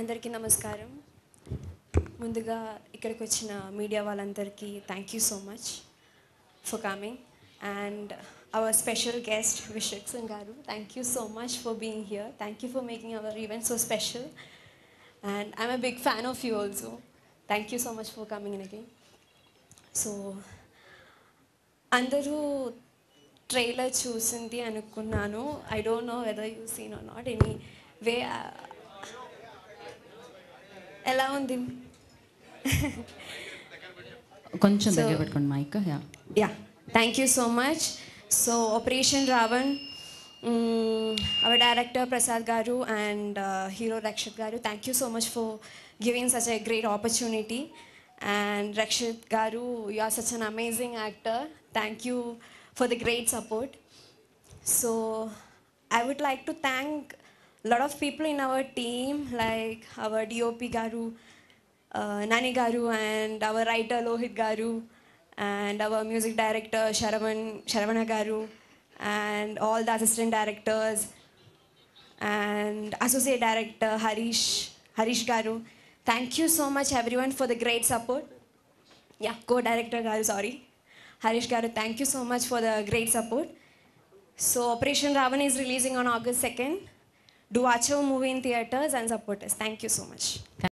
అందరికీ నమస్కారం ముందుగా ఇక్కడికి వచ్చిన మీడియా వాళ్ళందరికీ thank you so much for coming and our special guest Vishwak Singh గారు thank you so much for being here thank you for making our event so special and I'm a big fan of you also thank you so much for coming in again so అందరూ trailer చూసింది అనుకున్నాను I don't know whether you seen or not anyway ఎలా ఉంది కొంచెం So- దగ్గర పెట్టుకోండి mic yeah yeah thank you so much so operation Ravan our director Prasad గారు and hero Rakshit గారు thank you so much for giving such a great opportunity and Rakshit గారు you are such an amazing actor thank you for the great support So I would like to thank a lot of people in our team, like our DOP Garu, uh, Nani Garu, and our writer Lohit Garu, and our music director Sharavan Sharavana Garu, and all the assistant directors, and associate director Harish Harish Garu. Thank you so much everyone for the great support. Yeah, co-director Garu, sorry. Harish Garu, thank you so much for the great support. So Operation Ravan is releasing on August 2nd. Do watch our movie in theaters and support us. Thank you so much.